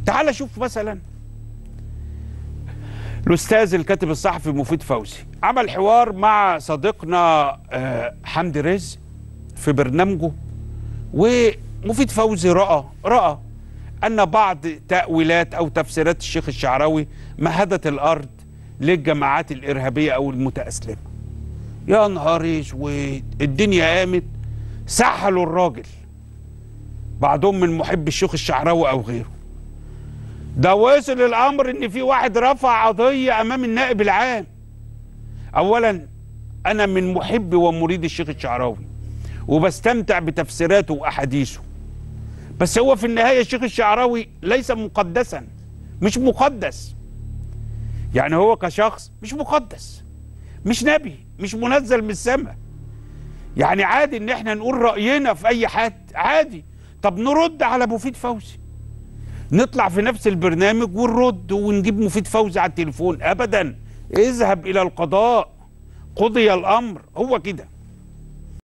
تعال شوف مثلا الاستاذ الكاتب الصحفي مفيد فوزي عمل حوار مع صديقنا آه، حمدي رزق في برنامجه ومفيد فوزي راى راى ان بعض تاويلات او تفسيرات الشيخ الشعراوي مهدت الارض للجماعات الارهابيه او المتاسلمه يا نهار اسود الدنيا قامت سحلوا الراجل بعضهم من محب الشيخ الشعراوي او غيره ده وصل الامر ان في واحد رفع قضيه امام النائب العام اولا انا من محب ومريد الشيخ الشعراوي وبستمتع بتفسيراته واحاديثه بس هو في النهايه الشيخ الشعراوي ليس مقدسا مش مقدس يعني هو كشخص مش مقدس مش نبي مش منزل من السماء يعني عادي ان احنا نقول راينا في اي حد عادي طب نرد على مفيد فوزي نطلع في نفس البرنامج ونرد ونجيب مفيد فوزي على التليفون ابدا اذهب الى القضاء قضي الامر هو كده